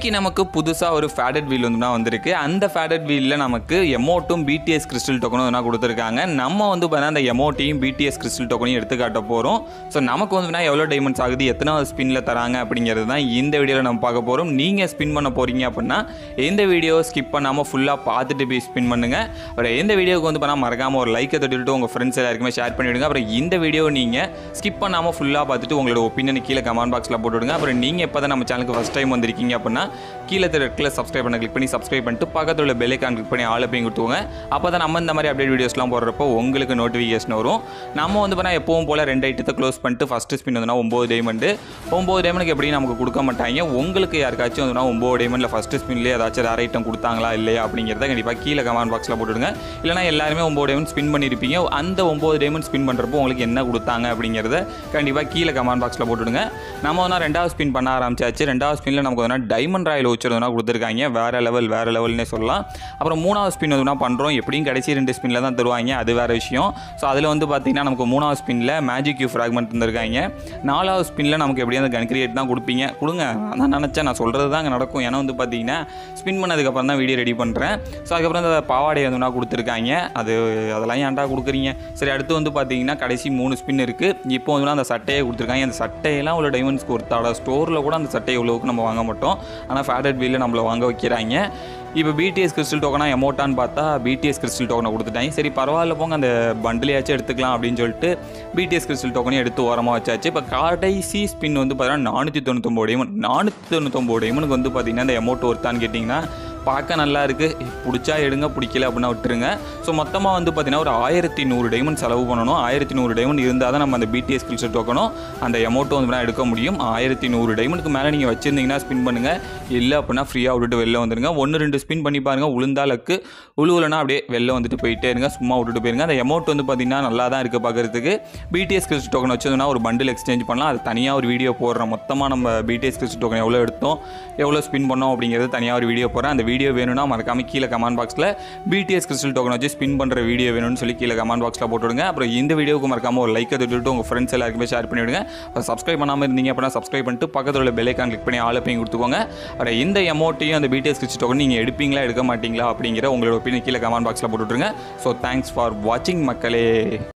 இன்னைக்கு நமக்கு புதுசாக ஒரு ஃபேடட் வீல் வந்து வந்திருக்கு அந்த ஃபேடட் வீலில் நமக்கு எமோட்டும் பிடிஎஸ் கிறிஸ்டல் டோக்கனும் வந்து கொடுத்துருக்காங்க நம்ம வந்து பார்த்தீங்கன்னா அந்த எமோட்டையும் பிடிஎஸ் கிறிஸ்டல் டோக்கனையும் எடுத்து காட்ட போகிறோம் ஸோ நமக்கு வந்து எவ்வளோ டைமண்ட்ஸ் ஆகுது எத்தனை ஸ்பின்னில் தராங்க அப்படிங்கிறது தான் இந்த வீடியோவில் நம்ம பார்க்க போகிறோம் நீங்கள் ஸ்பின் பண்ண போகிறீங்க அப்படின்னா எந்த வீடியோ ஸ்கிப் பண்ணாமல் ஃபுல்லாக பார்த்துட்டு போய் ஸ்பின் பண்ணுங்கள் அப்புறம் எந்த வீடியோவுக்கு வந்து பண்ணால் மறக்காமல் ஒரு லைக்கை தொட்டுட்டு உங்கள் ஃப்ரெண்ட்ஸ் எல்லாருக்குமே ஷேர் பண்ணிவிடுங்க அப்புறம் இந்த வீடியோ நீங்கள் ஸ்கிப் பண்ணாமல் ஃபுல்லாக பார்த்துட்டு உங்களோட ஒப்பீனியன் கீழே கமெண்ட் பாக்ஸில் போட்டுவிடுங்க அப்புறம் நீங்கள் எப்போ தான் நம்ம சேனலுக்கு ஃபஸ்ட் டைம் வந்திருக்கீங்க அப்படின்னா கீழே இருக்கிற சப்ஸ்கிரைப் பண்ண கிளிக் பண்ணி சப்ஸ்கிரைப் பண்ணிட்டு பக்கத்தில் உள்ள பெல்லைக்கான் கிளிக் பண்ணி ஆள் போய் கொடுத்துவோங்க அப்போ தான் நம்ம இந்த மாதிரி அப்டேட் வீடியோஸ்லாம் போடுறப்போ உங்களுக்கு நோட்டிஃபிகேஷன் வரும் நம்ம வந்து பார்த்தா எப்பவும் போல் ரெண்டு ஐட்டத்தை க்ளோஸ் பண்ணிட்டு ஃபஸ்ட்டு ஸ்பின் வந்துன்னா ஒம்பது டைமண்டு ஒம்பது டைமண்டுக்கு எப்படி நமக்கு கொடுக்க மாட்டாங்க உங்களுக்கு யாருக்காச்சும் வந்துன்னா ஒம்பது டைமண்டில் ஃபஸ்ட்டு ஸ்பின்லேயே ஏதாச்சும் ரேர் ஐட்டம் கொடுத்தாங்களா இல்லையா அப்படிங்கிறத கண்டிப்பாக கீழே கமெண்ட் பாக்ஸில் போட்டுடுங்க இல்லைனா எல்லாருமே ஒம்பது டைமண்ட் ஸ்பின் பண்ணியிருப்பீங்க அந்த ஒம்பது டைமண்ட் ஸ்பின் பண்ணுறப்போ உங்களுக்கு என்ன கொடுத்தாங்க அப்படிங்கிறத கண்டிப்பாக கீழே கமெண்ட் பாக்ஸில் போட்டுடுங்க நம்ம வந்து ரெண்டாவது ஸ்பின் பண்ண ஆரம்பிச்சாச்சு ரெண்டாவது ஸ்பின்னில் நமக்கு வந்து டைமண்ட் ராயல் வச்சுருந்தோம்னா கொடுத்துருக்காங்க வேறு லெவல் வேறு லெவல்னே சொல்லலாம் அப்புறம் மூணாவது ஸ்பின் வந்து பண்ணுறோம் எப்படியும் கடைசி ரெண்டு ஸ்பின்னில் தான் தருவாங்க அது வேறு விஷயம் ஸோ அதில் வந்து பார்த்தீங்கன்னா நமக்கு மூணாவது ஸ்பின்னில் மேஜிக் யூ ஃப்ராக்மெண்ட் தந்திருக்காங்க நாலாவது ஸ்பின்னில் நமக்கு எப்படியும் அந்த கன் கிரியேட் தான் கொடுப்பீங்க கொடுங்க நான் நினச்சேன் நான் சொல்கிறது தான் அங்கே நடக்கும் ஏன்னா வந்து பார்த்தீங்கன்னா ஸ்பின் பண்ணதுக்கப்புறம் தான் வீடியோ ரெடி பண்ணுறேன் ஸோ அதுக்கப்புறம் அந்த பாவாடை வந்து நான் கொடுத்துருக்காங்க அது அதெல்லாம் ஏன்டா கொடுக்குறீங்க சரி அடுத்து வந்து பார்த்தீங்கன்னா கடைசி மூணு ஸ்பின் இருக்குது இப்போ வந்து அந்த சட்டையை கொடுத்துருக்காங்க அந்த சட்டையெல்லாம் உள்ள டைமண்ட்ஸ்க்கு ஒருத்தாட ஸ்டோரில் கூட அந்த சட்டையை இவ்வளோவுக்கு நம்ம வாங்க மாட்டோம் ஆனால் ஃபேடட் வீலில் நம்மளை வாங்க வைக்கிறாங்க இப்போ பிடிஎஸ் கிறிஸ்டல் டோக்கனா எமோட்டான்னு பார்த்தா பிடிஎஸ் கிறிஸ்டல் டோக்கனை கொடுத்துட்டாங்க சரி பரவாயில்ல போங்க அந்த பண்டிலையாச்சும் எடுத்துக்கலாம் அப்படின்னு சொல்லிட்டு பிடிஎஸ் கிறிஸ்டல் டோக்கனையும் எடுத்து ஓரமாக வச்சாச்சு இப்போ கடைசி ஸ்பின் வந்து பார்த்தீங்கன்னா நானூற்றி தொண்ணூத்தொம்பது டைமண்ட் நானூற்றி தொண்ணூத்தொம்பது டைமனுக்கு வந்து பார்த்தீங்கன்னா இந்த எமௌண்ட் ஒருத்தான்னு கேட்டிங்கன்னா பார்க்க நல்லா இருக்குது பிடிச்சா எடுங்க பிடிக்கல அப்படின்னா விட்டுருங்க ஸோ மொத்தமாக வந்து பார்த்தீங்கன்னா ஒரு ஆயிரத்தி நூறு டைமண்ட் செலவு பண்ணணும் ஆயிரத்தி நூறு டைமண்ட் இருந்தால் தான் நம்ம அந்த பிடிஎஸ் கில்ஸ் டோக்கனும் அந்த அமௌண்ட்டும் வந்து எடுக்க முடியும் ஆயிரத்தி நூறு டைமண்ட்க்கு மேலே நீங்கள் வச்சுருந்தீங்கன்னா ஸ்பின் பண்ணுங்கள் இல்லை அப்படின்னா ஃப்ரீயாக விட்டுட்டு வெளில வந்துருங்க ஒன்று ரெண்டு ஸ்பின் பண்ணி பாருங்கள் உளுந்தா லக்கு உழுவலைனா அப்படியே வெளில வந்துட்டு போயிட்டே இருங்க சும்மா விட்டுட்டு போயிருங்க அந்த அமௌண்ட் வந்து பார்த்தீங்கன்னா நல்லா தான் இருக்குது பார்க்குறதுக்கு பிடிஎஸ் கில்ஸ் டோக்கன் வச்சதுன்னா ஒரு பண்டில் எக்ஸ்சேஞ்ச் பண்ணலாம் அது தனியாக ஒரு வீடியோ போடுறோம் மொத்தமாக நம்ம பிடிஎஸ் கில்ஸ் டோக்கன் எவ்வளோ எடுத்தோம் எவ்வளோ ஸ்பின் பண்ணோம் அப்படிங்கிறது தனியாக ஒரு வீடியோ போடுறேன் அந்த வீடியோ வேணும்னா மறக்காம கீழே கமெண்ட் பாக்ஸில் பிடிஎஸ் கிறிஸ்டல் டோக்கன் வச்சு ஸ்பின் பண்ணுற வீடியோ வேணும்னு சொல்லி கீழே கமெண்ட் பாக்ஸில் போட்டுவிடுங்க அப்புறம் இந்த வீடியோக்கு மறக்காம ஒரு லைக்கை தொட்டுட்டு உங்கள் ஃப்ரெண்ட்ஸ் எல்லாருக்குமே ஷேர் பண்ணிவிடுங்க அப்புறம் சப்ஸ்கிரைப் பண்ணாமல் இருந்தீங்க அப்படின்னா சப்ஸ்கிரைப் பண்ணிட்டு பக்கத்தில் உள்ள பெல்லைக்கான் கிளிக் பண்ணி ஆள் பையன் கொடுத்துக்கோங்க அப்புறம் இந்த எமௌண்ட்டையும் அந்த பிடிஎஸ் கிறிஸ்டல் டோக்கன் நீங்கள் எடுப்பீங்களா எடுக்க மாட்டீங்களா அப்படிங்கிற உங்களோட ஒப்பீனியன் கீழே கமெண்ட் பாக்ஸில் போட்டுவிட்ருங்க ஸோ தேங்க்ஸ் ஃபார் வாட்சிங் மக்களே